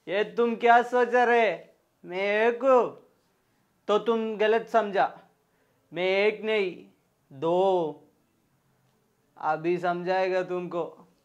ये तुम क्या सोच रहे मैं एक हूँ तो तुम गलत समझा मैं एक नहीं दो अभी समझाएगा तुमको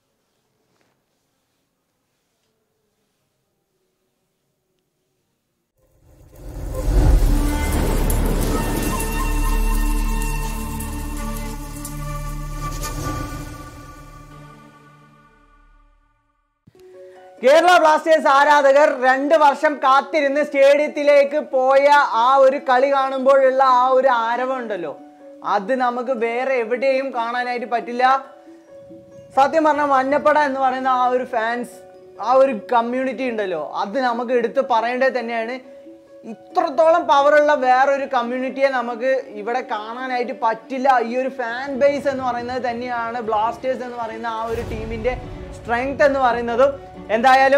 കേരള ബ്ലാസ്റ്റേഴ്സ് ആരാധകർ രണ്ട് വർഷം കാത്തിരുന്ന് സ്റ്റേഡിയത്തിലേക്ക് പോയ ആ ഒരു കളി കാണുമ്പോഴുള്ള ആ ഒരു ആരവം ഉണ്ടല്ലോ അത് നമുക്ക് വേറെ എവിടെയും കാണാനായിട്ട് പറ്റില്ല സത്യം പറഞ്ഞാൽ മഞ്ഞപ്പട എന്ന് പറയുന്ന ആ ഒരു ഫാൻസ് ആ ഒരു കമ്മ്യൂണിറ്റി ഉണ്ടല്ലോ അത് നമുക്ക് എടുത്ത് പറയേണ്ടത് തന്നെയാണ് ഇത്രത്തോളം പവറുള്ള വേറൊരു കമ്മ്യൂണിറ്റിയെ നമുക്ക് ഇവിടെ കാണാനായിട്ട് പറ്റില്ല ഈ ഒരു ഫാൻ ബേസ് എന്ന് പറയുന്നത് തന്നെയാണ് ബ്ലാസ്റ്റേഴ്സ് എന്ന് പറയുന്ന ആ ഒരു ടീമിന്റെ സ്ട്രെങ്ത് എന്ന് പറയുന്നതും എന്തായാലും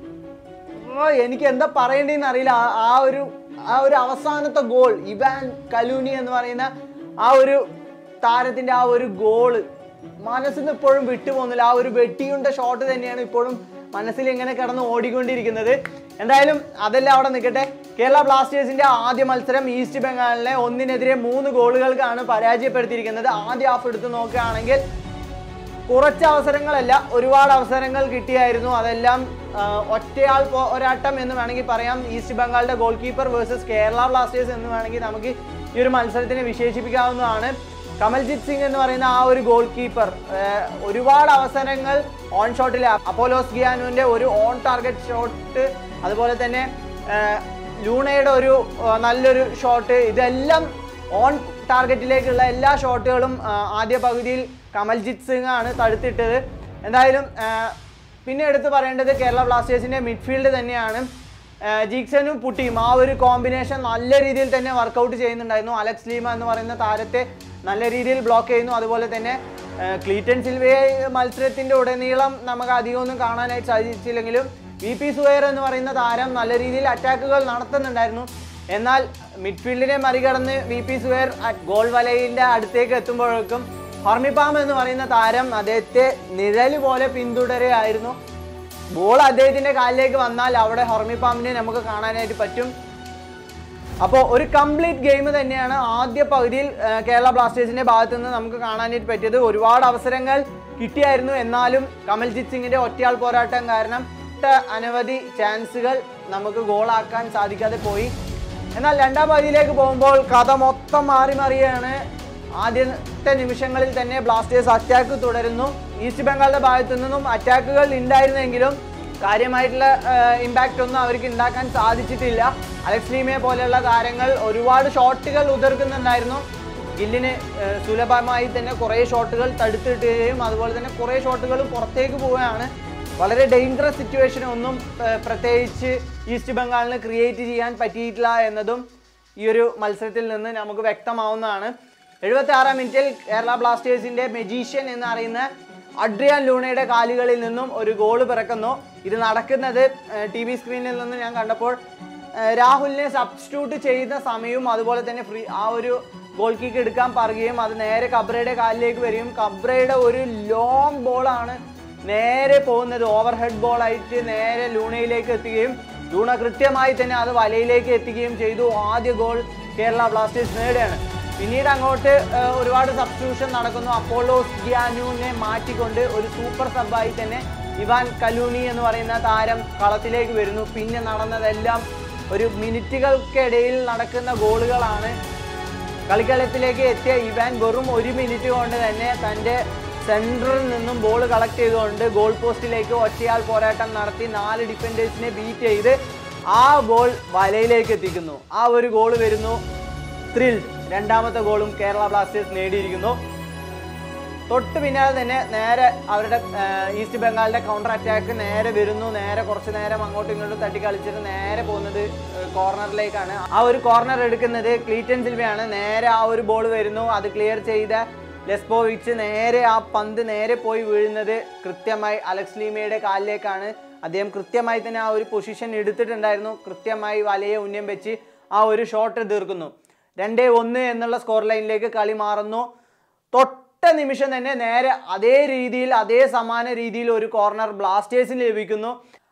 ഓ, എനിക്ക് എന്താ പറയേണ്ടതെന്ന് അറിയില്ല ആ- ആ ഒരു ആ ഒരു അവസാനത്തെ ഗോൾ ഇവാൻ കലൂനി എന്ന് പറയുന്ന ആ ഒരു താരത്തിന്റെ ആ ഒരു ഗോള് മനസ്സിൽ നിന്ന് ഇപ്പോഴും വിട്ടുപോകുന്നില്ല ആ ഒരു വെട്ടിയുണ്ട ഷോട്ട് തന്നെയാണ് ഇപ്പോഴും മനസ്സിൽ ഇങ്ങനെ കിടന്ന് ഓടിക്കൊണ്ടിരിക്കുന്നത് എന്തായാലും അതെല്ലാം അവിടെ നിൽക്കട്ടെ കേരള ബ്ലാസ്റ്റേഴ്സിന്റെ ആദ്യ മത്സരം ഈസ്റ്റ് ബംഗാളിനെ ഒന്നിനെതിരെ മൂന്ന് ഗോളുകൾക്കാണ് പരാജയപ്പെടുത്തിയിരിക്കുന്നത് ആദ്യ ഹാഫ് എടുത്ത് നോക്കുകയാണെങ്കിൽ കുറച്ച് അവസരങ്ങളല്ല ഒരുപാട് അവസരങ്ങൾ കിട്ടിയായിരുന്നു അതെല്ലാം ആ, ഒറ്റയാൾ പോരാട്ടം എന്ന് വേണമെങ്കിൽ പറയാം ഈസ്റ്റ് ബംഗാളിന്റെ goalkeeper versus Kerala Blasters എന്ന് വേണമെങ്കിൽ നമുക്ക് ഈ ഒരു മത്സരത്തിനെ വിശേഷിപ്പിക്കാവുന്നതാണ് കമൽജിത് സിംഗ് എന്ന് പറയുന്ന ആ ഒരു ഗോൾ കീപ്പർ ഒരുപാട് അവസരങ്ങൾ ഓൺ ഷോട്ടിൽ അപ്പോലോസ് ഗിയാനുവിന്റെ ഒരു ഓൺ ടാർഗറ്റ് ഷോട്ട് അതുപോലെ തന്നെ ആ, ലൂണയുടെ ഒരു ആ, നല്ലൊരു ഷോട്ട് ഇതെല്ലാം ഓൺ ടാർഗറ്റിലേക്കുള്ള എല്ലാ ഷോട്ടുകളും ആ, ആദ്യ പകുതിയിൽ കമൽജിത് സിംഗ് ആണ് തടുത്തിട്ടത് എന്തായാലും ആ, പിന്നെ എടുത്തു പറയേണ്ടത് കേരള ബ്ലാസ്റ്റേഴ്സിന്റെ മിഡ്ഫീൽഡ് തന്നെയാണ് ആ, ജീക്സനും പുട്ടിയും ആ ഒരു കോമ്പിനേഷൻ നല്ല രീതിയിൽ തന്നെ വർക്കൗട്ട് ചെയ്യുന്നുണ്ടായിരുന്നു അലക്സ് ലീമ എന്ന് പറയുന്ന താരത്തെ നല്ല രീതിയിൽ ബ്ലോക്ക് ചെയ്യുന്നു അതുപോലെ തന്നെ ആ, ക്ലീറ്റൻ സിൽവയെ മത്സരത്തിന്റെ ഉടനീളം നമുക്ക് അധികമൊന്നും കാണാനായിട്ട് സാധിച്ചില്ലെങ്കിലും വി പി സുഹേർ എന്ന് പറയുന്ന താരം നല്ല രീതിയിൽ അറ്റാക്കുകൾ നടത്തുന്നുണ്ടായിരുന്നു എന്നാൽ മിഡ്ഫീൽഡിനെ മറികടന്ന് വി പി സുഹേർ ഗോൾ വലയിന്റെ അടുത്തേക്ക് എത്തുമ്പോഴേക്കും ഹർമിപാം എന്ന് പറയുന്ന താരം അദ്ദേഹത്തെ നിഴല് പോലെ പിന്തുടരുകയായിരുന്നു ബോൾ അദ്ദേഹത്തിന്റെ കാലിലേക്ക് വന്നാൽ അവിടെ ഹർമിപാമിനെ നമുക്ക് കാണാനായിട്ട് പറ്റും അപ്പോൾ ഒരു കംപ്ലീറ്റ് ഗെയിം തന്നെയാണ് ആദ്യ പകുതിയിൽ ആ, കേരള ബ്ലാസ്റ്റേഴ്സിന്റെ ഭാഗത്തു നിന്ന് നമുക്ക് കാണാനായിട്ട് പറ്റിയത് ഒരുപാട് അവസരങ്ങൾ കിട്ടിയായിരുന്നു എന്നാലും കമൽജിത് സിംഗിന്റെ ഒറ്റയാൾ പോരാട്ടം കാരണം ഒട്ട അനവധി ചാൻസുകൾ നമുക്ക് ഗോളാക്കാൻ സാധിക്കാതെ പോയി എന്നാൽ രണ്ടാം പകുതിയിലേക്ക് പോകുമ്പോൾ കഥ മൊത്തം മാറി മറിയാണ് ആദ്യത്തെ നിമിഷങ്ങളിൽ തന്നെ ബ്ലാസ്റ്റേഴ്സ് അറ്റാക്ക് തുടരുന്നു ഈസ്റ്റ് ബംഗാളിന്റെ ഭാഗത്തു നിന്നും അറ്റാക്കുകൾ ഉണ്ടായിരുന്നെങ്കിലും കാര്യമായിട്ടുള്ള ഇമ്പാക്റ്റ് ഒന്നും അവർക്ക് ഉണ്ടാക്കാൻ സാധിച്ചിട്ടില്ല അലക്സ് ലീമയെ പോലെയുള്ള താരങ്ങൾ ഒരുപാട് ഷോട്ടുകൾ ഉതിർക്കുന്നുണ്ടായിരുന്നു ഗില്ലിന് ഏഹ്, സുലഭമായി തന്നെ കുറേ ഷോട്ടുകൾ തടുത്തിട്ടുകയും അതുപോലെ തന്നെ കുറേ ഷോട്ടുകൾ പുറത്തേക്ക് പോവുകയാണ് വളരെ ഡേഞ്ചറസ് സിറ്റുവേഷൻ ഒന്നും ഏഹ്, പ്രത്യേകിച്ച് ഈസ്റ്റ് ബംഗാളിന് ക്രിയേറ്റ് ചെയ്യാൻ പറ്റിയിട്ടില്ല എന്നതും ഈ ഒരു മത്സരത്തിൽ നിന്ന് നമുക്ക് വ്യക്തമാവുന്നതാണ് എഴുപത്തി ആറാം മിനിറ്റിൽ കേരള ബ്ലാസ്റ്റേഴ്സിന്റെ മെജീഷ്യൻ എന്ന് അറിയുന്ന അഡ്രിയാൻ ലൂണയുടെ കാലുകളിൽ നിന്നും ഒരു ഗോള് പിറക്കുന്നു ഇത് നടക്കുന്നത് ടി വി സ്ക്രീനിൽ നിന്ന് ഞാൻ കണ്ടപ്പോൾ ഏഹ്, രാഹുലിനെ സബ്സ്റ്റിറ്റ്യൂട്ട് ചെയ്യുന്ന സമയവും അതുപോലെ തന്നെ ഫ്രീ ആ ഒരു ഗോൾ കിക്ക് എടുക്കാൻ പറയുകയും അത് നേരെ കബ്രയുടെ കാലിലേക്ക് വരികയും കബ്രയുടെ ഒരു ലോങ് ബോളാണ് നേരെ പോകുന്നത് ഓവർ ഹെഡ് ബോളായിട്ട് നേരെ ലൂണയിലേക്ക് എത്തുകയും ലൂണ കൃത്യമായി തന്നെ അത് വലയിലേക്ക് എത്തിക്കുകയും ചെയ്തു ആദ്യ ഗോൾ കേരള ബ്ലാസ്റ്റേഴ്സ് നേടുകയാണ് പിന്നീട് അങ്ങോട്ട് ഏഹ്, ഒരുപാട് സബ്സ്റ്റിറ്റ്യൂഷൻ നടക്കുന്നു അപ്പോളോസ് ഗ്യാനുവിനെ മാറ്റിക്കൊണ്ട് ഒരു സൂപ്പർ സബായി തന്നെ ഇവാൻ കലൂണി എന്ന് പറയുന്ന താരം കളത്തിലേക്ക് വരുന്നു പിന്നെ നടന്നതെല്ലാം ഒരു മിനിറ്റുകൾക്കിടയിൽ നടക്കുന്ന ഗോളുകളാണ് കളിക്കളത്തിലേക്ക് എത്തിയ ഇവാൻ വെറും ഒരു മിനിറ്റ് കൊണ്ട് തന്നെ തൻ്റെ സെൻട്രൽ നിന്നും ബോൾ കളക്ട് ചെയ്തുകൊണ്ട് ഗോൾ പോസ്റ്റിലേക്ക് ഒറ്റയാൾ പോരാട്ടം നടത്തി നാല് ഡിഫൻഡേഴ്സിനെ ബീറ്റ് ചെയ്ത് ആ ബോൾ വലയിലേക്ക് എത്തിക്കുന്നു ആ ഒരു ഗോൾ വരുന്നു ത്രിൽ രണ്ടാമത്തെ ഗോളും കേരള ബ്ലാസ്റ്റേഴ്സ് നേടിയിരിക്കുന്നു തൊട്ട് പിന്നാലെ തന്നെ നേരെ അവരുടെ ആ, ഈസ്റ്റ് ബംഗാളിന്റെ കൗണ്ടർ അറ്റാക്ക് നേരെ വരുന്നു നേരെ കുറച്ച് നേരം അങ്ങോട്ടും ഇങ്ങോട്ടും തട്ടി കളിച്ചിട്ട് നേരെ പോകുന്നത് കോർണറിലേക്കാണ് ആ ഒരു കോർണർ എടുക്കുന്നത് ക്ലീറ്റൻ സിൽവയാണ് നേരെ ആ ഒരു ബോൾ വരുന്നു അത് ക്ലിയർ ചെയ്ത ലെസ്പോവിച്ച് നേരെ ആ പന്ത് നേരെ പോയി വീഴുന്നത് കൃത്യമായി അലക്സ് ലീമയുടെ കാലിലേക്കാണ് അദ്ദേഹം കൃത്യമായി തന്നെ ആ ഒരു പൊസിഷൻ എടുത്തിട്ടുണ്ടായിരുന്നു കൃത്യമായി വലയെ ഉന്നം വെച്ച് ആ ഒരു ഷോട്ട് തീർക്കുന്നു രണ്ടേ ഒന്ന് എന്നുള്ള സ്കോർ ലൈനിലേക്ക് കളി മാറുന്നു തൊട്ട നിമിഷം തന്നെ നേരെ അതേ രീതിയിൽ അതേ സമാന രീതിയിൽ ഒരു കോർണർ ബ്ലാസ്റ്റേഴ്സിന് ലഭിക്കുന്നു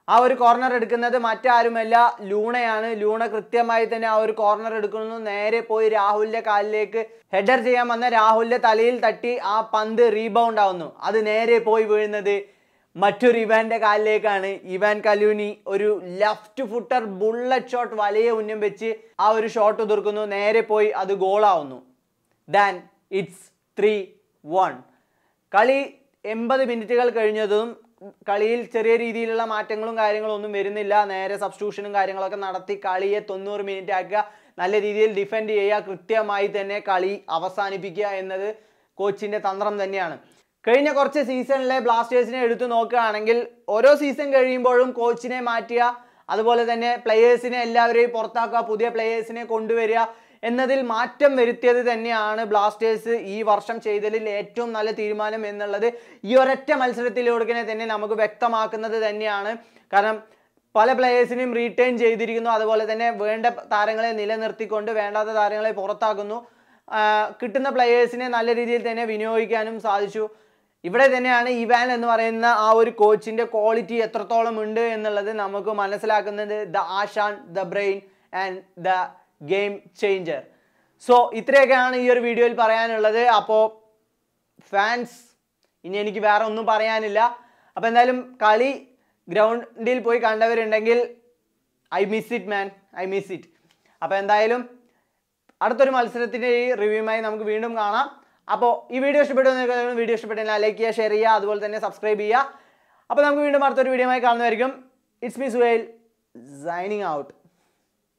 ആ ഒരു കോർണർ എടുക്കുന്നത് മറ്റാരുമല്ല ലൂണയാണ് ലൂണ കൃത്യമായി തന്നെ ആ ഒരു കോർണർ എടുക്കുന്നു നേരെ പോയി രാഹുലിന്റെ കാലിലേക്ക് ഹെഡർ ചെയ്യാൻ വന്ന രാഹുലിന്റെ തലയിൽ തട്ടി ആ പന്ത് റീബൗണ്ട് ആവുന്നു അത് നേരെ പോയി വീഴുന്നത് മറ്റൊരു ഇവാന്റെ കാലിലേക്കാണ് ഇവാൻ കലൂനി ഒരു ലെഫ്റ്റ് ഫുട്ടർ ബുള്ളറ്റ് ഷോട്ട് വലിയ ഉന്നം വെച്ച് ആ ഒരു ഷോട്ട് ഉതിർക്കുന്നു നേരെ പോയി അത് ഗോളാവുന്നു ദാൻ ഇറ്റ്സ് ത്രീ വൺ കളി എൺപത് മിനിറ്റുകൾ കഴിഞ്ഞതും കളിയിൽ ചെറിയ രീതിയിലുള്ള മാറ്റങ്ങളും കാര്യങ്ങളും ഒന്നും വരുന്നില്ല നേരെ സബ്സ്റ്റിറ്റ്യൂഷനും കാര്യങ്ങളൊക്കെ നടത്തി കളിയെ തൊണ്ണൂറ് മിനിറ്റ് ആക്കുക നല്ല രീതിയിൽ ഡിഫെൻഡ് ചെയ്യുക കൃത്യമായി തന്നെ കളി അവസാനിപ്പിക്കുക എന്നത് കോച്ചിന്റെ തന്ത്രം തന്നെയാണ് കഴിഞ്ഞ കുറച്ച് സീസണിലെ ബ്ലാസ്റ്റേഴ്സിനെ എടുത്തു നോക്കുകയാണെങ്കിൽ ഓരോ സീസൺ കഴിയുമ്പോഴും കോച്ചിനെ മാറ്റുക അതുപോലെ തന്നെ പ്ലെയേഴ്സിനെ എല്ലാവരെയും പുറത്താക്കുക പുതിയ പ്ലെയേഴ്സിനെ കൊണ്ടുവരിക എന്നതിൽ മാറ്റം വരുത്തിയത് തന്നെയാണ് ബ്ലാസ്റ്റേഴ്സ് ഈ വർഷം ചെയ്തതിൽ ഏറ്റവും നല്ല തീരുമാനം എന്നുള്ളത് ഈ ഒരൊറ്റ മത്സരത്തിലൂടെ തന്നെ നമുക്ക് വ്യക്തമാക്കുന്നത് തന്നെയാണ് കാരണം പല പ്ലെയേഴ്സിനെയും റീറ്റേൺ ചെയ്തിരിക്കുന്നു അതുപോലെ തന്നെ വേണ്ട താരങ്ങളെ നിലനിർത്തിക്കൊണ്ട് വേണ്ടാത്ത താരങ്ങളെ പുറത്താക്കുന്നു ആ, കിട്ടുന്ന പ്ലെയേഴ്സിനെ നല്ല രീതിയിൽ തന്നെ വിനിയോഗിക്കാനും സാധിച്ചു ഇവിടെ തന്നെയാണ് ഇവാൻ എന്ന് പറയുന്ന ആ ഒരു കോച്ചിന്റെ ക്വാളിറ്റി എത്രത്തോളം ഉണ്ട് എന്നുള്ളത് നമുക്ക് മനസ്സിലാക്കുന്നത് the Aashan the brain and the game changer so ഇത്രയൊക്കെയാണ് ഈ ഒരു വീഡിയോയിൽ പറയാനുള്ളത് അപ്പോൾ ഫാൻസ് ഇനി എനിക്ക് വേറെ ഒന്നും പറയാനില്ല അപ്പോൾ എന്തായാലും കളി ഗ്രൗണ്ടിൽ പോയി കണ്ടവരുണ്ടെങ്കിൽ I miss it man I miss it അപ്പോൾ എന്തായാലും അടുത്തൊരു മത്സരത്തിൻ്റെ ഈ റിവ്യൂമായി നമുക്ക് വീണ്ടും കാണാം അപ്പോൾ ഈ വീഡിയോ ഇഷ്ടപ്പെട്ടു എന്ന് വീഡിയോ ഇഷ്ടപ്പെട്ടെങ്കിൽ ലൈക്ക് ചെയ്യുക ഷെയർ ചെയ്യുക അതുപോലെ തന്നെ സബ്സ്ക്രൈബ് ചെയ്യുക അപ്പോൾ നമുക്ക് വീണ്ടും അടുത്തൊരു വീഡിയോമായി കാണുന്നതായിരിക്കും it's me Suhail signing out